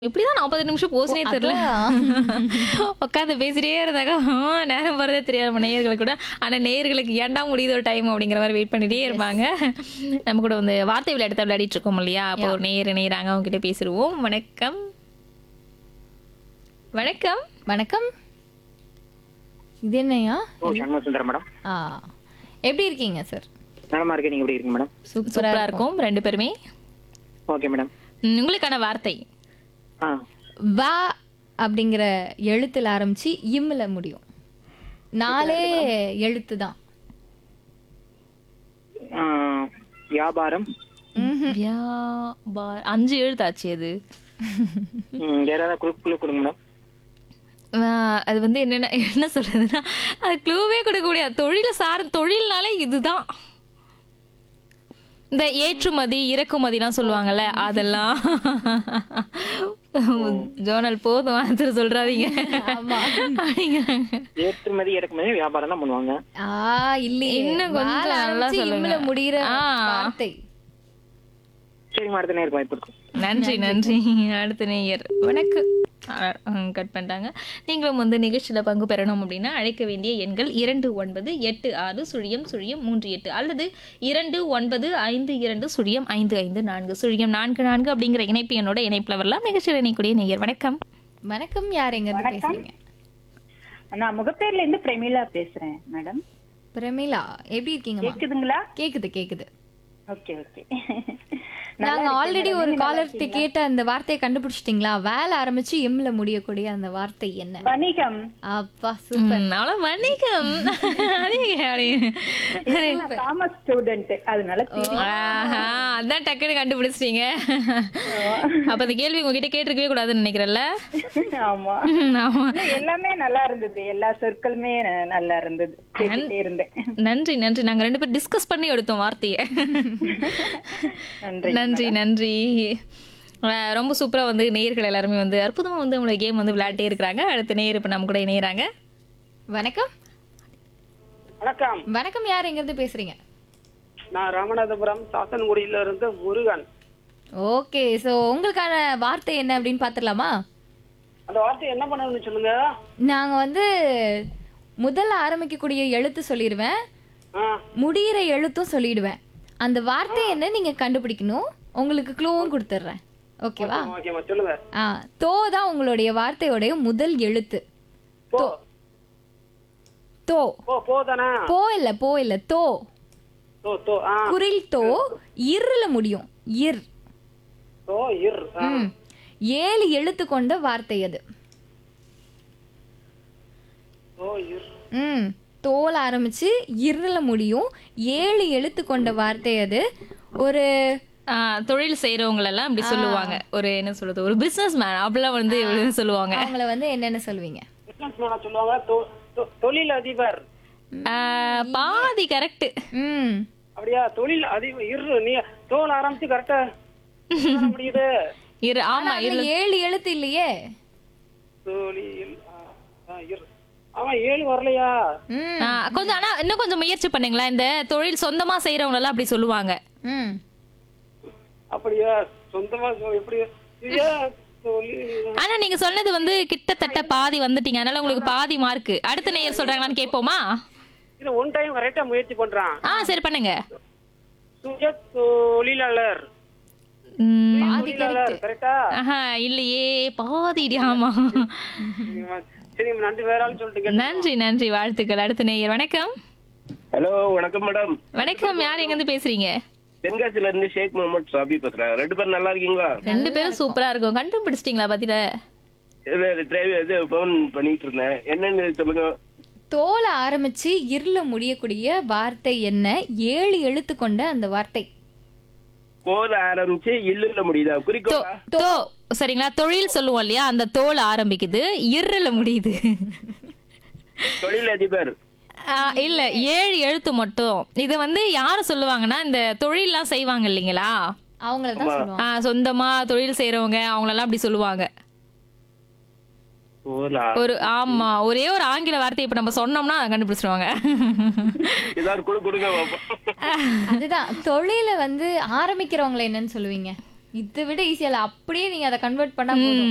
எப்படிதான் நாற்பது நிமிஷம் போச்சுனே தெரியல உட்காந்து பேசிட்டே இருந்தாங்க ஆ, நேரம் போறதே தெரியாது நம்ம நேயர்களுக்கு கூட ஆனா நேயர்களுக்கு ஏன்டா முடியுதோ டைம் அப்படிங்கிற மாதிரி வெயிட் பண்ணிட்டே இருப்பாங்க நம்ம கூட வந்து வார்த்தை விளையாட்டு விளையாடிட்டு இருக்கோம் இல்லையா அப்போ ஒரு நேயர் நேயராங்க அவங்க கிட்ட பேசிடுவோம் வணக்கம் வணக்கம் வணக்கம் இது என்னையா ஓ சண்முக சுந்தரம் மேடம் ஆ எப்படி இருக்கீங்க சார் நலமா இருக்கேன் நீங்க எப்படி இருக்கீங்க மேடம் சூப்பரா இருக்கும் ரெண்டு பேருமே ஓகே மேடம் ம், உங்களுக்கான வார்த்தை ஆ வா அப்படிங்கிற எழுத்துல ஆரம்பிச்சு இம்ல முடியும் நாலே எழுத்து தான் ஆ, வியாபாரம் வியாபார- அஞ்சு எழுத்தாச்சு அது ம், வேற ஏதாவது குழு குழு கொடுங்க மேடம் ஆஹ் அது வந்து என்னென்ன என்ன சொல்றதுன்னா அது க்ளூவே கொடுக்க முடியாது தொழில சார் தொழில்னாலே இதுதான் இந்த ஏற்றுமதி இறக்குமதிலாம் சொல்லுவாங்கல்ல அதெல்லாம் ஜோனல் போதும் ஆன்சர் சொல்றாதீங்க அப்படிங்கிறாங்க. ஏற்றுமதி இறக்குமதி வியாபாரம் தான் பண்ணுவாங்க ஆ இல்லையே இன்னும் கொஞ்சம் வால நல்லா ஆரம்பிச்சு சொல்லுங்க. இம்ல முடியிற ஆ. வார்த்தை சரிங்க அடுத்த நேருக்கு வாய்ப்பு இருக்கும் நன்றி நன்றி அடுத்த நேயர் வணக்கம் கட் பண்ணிட்டாங்க நீங்களும் வந்து நிகழ்ச்சியில் பங்கு பெறணும் அப்படின்னா அழைக்க வேண்டிய எண்கள் இரண்டு ஒன்பது எட்டு ஆறு சுழியம் சுழியம் மூன்று எட்டு அல்லது இரண்டு ஒன்பது ஐந்து இரண்டு சுழியம் ஐந்து ஐந்து நான்கு சுழியம் நான்கு நான்கு அப்படிங்கிற இணைப்பு என்னோட இணைப்பில் வரலாம் நிகழ்ச்சியில் இணைக்கூடிய நேயர் வணக்கம் வணக்கம் யார் எங்க இருந்து பேசுறீங்க நான் முகப்பேர்ல இருந்து பிரமிளா பேசுறேன் மேடம் பிரமிளா எப்படி இருக்கீங்கம்மா கேக்குதுங்களா கேக்குது கேக்குது ஓகே ஓகே நாங்க ஆல்ரெடி ஒரு காலர்கிட்ட கேட்ட அந்த வார்த்தையை கண்டுபிடிச்சிட்டீங்களா வேலை ஆரம்பிச்சு எம்ல முடியக்கூடிய அந்த வார்த்தை என்ன வணிகம் அப்பா சூப்பர் ம், அவ்வளோ வணிகம் அதே அப்படி. காமர்ஸ் ஸ்டூடெண்ட் அதனால தெரியும். ஆஹா, அதான் டக்குன்னு கண்டுபிடிச்சிட்டீங்க அப்ப அந்த கேள்வி உங்ககிட்ட கேட்டிருக்கவே கூடாதுன்னு நினைக்கிறேன்ல ஆமா ம், ஆமா எல்லாமே நல்லா இருந்தது எல்லா சொற்களுமே ந- நல்லா இருந்தது கேட்டுட்டே இருந்தேன் நன்றி நன்றி நாங்க ரெண்டு பேரும் டிஸ்கஸ் பண்ணி எடுத்தோம் வார்த்தையை நன்றி நன்றி நன்றி அஹ் ரொம்ப சூப்பரா வந்து நேயர்கள் எல்லாருமே வந்து அற்புதமா வந்து நம்மளோட கேம் வந்து விளையாட்டே இருக்கிறாங்க அடுத்த நேயர் இப்ப நம்ம கூட இணையறாங்க வணக்கம் வணக்கம் வணக்கம் யார் எங்க இருந்து பேசுறீங்க நான் ராமநாதபுரம் சாத்தன்குடியில இருந்து முருகன் ஓகே சோ உங்களுக்கான வார்த்தை என்ன அப்படின்னு பாத்துடலாமா அந்த வார்த்தை என்ன பண்ணணும்னு சொல்லுங்க நாங்க வந்து முதல்ல ஆரம்பிக்கக்கூடிய எழுத்து சொல்லிடுவேன் ஆ, முடியிற எழுத்தும் சொல்லிடுவேன் அந்த வார்த்தை என்ன நீங்க கண்டுபிடிக்கணும் உங்களுக்கு க்ளூவும் கொடுத்துட்றேன் ஓகேவா ஓகேம்மா சொல்லுங்க ஆ தோ தான் உங்களுடைய வார்த்தையோடைய முதல் எழுத்து போ தோ போ போதானா போ இல்ல போ இல்ல தோ தோ தோ ஆ குரில் தோ இருல முடியும் இர் தோ இர் ஆ. ம். ஏழு எழுத்து கொண்ட வார்த்தை அது தோ இர் ம் தோல் ஆரம்பிச்சு இருல முடியும் ஏழு எழுத்து கொண்ட வார்த்தை அது ஒரு ஆஹ் தொழில் செய்யறவங்க எல்லாம் இப்படி சொல்லுவாங்க ஒரு என்ன சொல்றது ஒரு பிசினஸ் மேன் அப்படிலாம் வந்து இப்படி சொல்லுவாங்க அவங்கள வந்து என்னென்ன சொல்லுவீங்க பிசினஸ் மேனா சொல்லுவாங்க தொ- தொ- தொழில் அதிபர் ஆஹ் பாதி கரெக்ட் ம் அப்படியா தொழில் அதிபர் இர் நீ தோல் ஆரம்பிச்சு கரெக்டா முடியுது இரு ஆமா இரு அதுல ஏழு எழுத்து இல்லையே தொழில் ஆ, ஆ, இர் ஆமா ஏழு வரலையா ம் ஆஹ் கொஞ்சம் ஆனா இன்னும் கொஞ்சம் முயற்சி பண்ணுங்களேன் இந்த தொழில் சொந்தமா செய்யறவங்க எல்லாம் அப்படி சொல்லுவாங்க ம் அப்படியா சொந்தமா சொ- எப்படி ஐயா, தொழில் ஆனா நீங்க சொன்னது வந்து கிட்டத்தட்ட பாதி வந்துட்டீங்க அதனால உங்களுக்கு பாதி மார்க் அடுத்த நேயர் சொல்றாங்களான்னு கேட்போமா இது ஒன் டைம் கரெக்டா முயற்சி பண்றான் ஆ சரி பண்ணுங்க சுய தொழிலாளர் ம், தொழிலாளர் கரெக்டா ஆஹா இல்லையே பாதி ஆமா சரி நன்றி வேற ஆள் சொல்லிட்டு கேட்டேன். நன்றி நன்றி வாழ்த்துக்கள் அடுத்த நேயர் வணக்கம் ஹலோ வணக்கம் மேடம் வணக்கம் யார் எங்க இருந்து பேசுறீங்க தென்காசில இருந்து ஷேக் முகமது சாபி பேசுறேன் ரெண்டு பேரும் நல்லா இருக்கீங்களா ரெண்டு பேரும் சூப்பரா இருக்கும் கண்டுபிடிச்சிட்டீங்களா பத்தில இது டிரைவர் இது போன் பண்ணிட்டு இருந்தேன் என்னன்னு சொல்லுங்க தோல ஆரம்பிச்சு இருல முடியக்கூடிய வார்த்தை என்ன ஏழு எழுத்து கொண்ட அந்த வார்த்தை போல ஆரம்பிச்சு இல்லுல முடியுதா குறிக்கோளா தோ சரிங்களா தொழில் சொல்லுவோம் இல்லையா அந்த தோல் ஆரம்பிக்குது இருல முடியுது தொழில் அதிபர் ஆ, இல்ல ஏழு எழுத்து மட்டும் இது வந்து யாரு சொல்லுவாங்கன்னா இந்த தொழில்லாம் செய்வாங்க இல்லைங்களா அவங்கள தான் சொல்லுவாங்க ஆ, சொந்தமா தொழில் செய்யறவங்க அவங்களெல்லாம் அப்படி சொல்லுவாங்க போலா ஒரு ஆமா ஒரே ஒரு ஆங்கில வார்த்தை இப்ப நம்ம சொன்னோம்னா அதை கண்டுபிடிச்சிருவாங்க ஏதாவது குழு கொடுங்க பாப்போம். அதுதான் தொழில வந்து ஆரம்பிக்கிறவங்களை என்னன்னு சொல்லுவீங்க இதை விட ஈஸியா இல்ல அப்படியே நீங்க அதை கன்வெர்ட் பண்ணா போதும்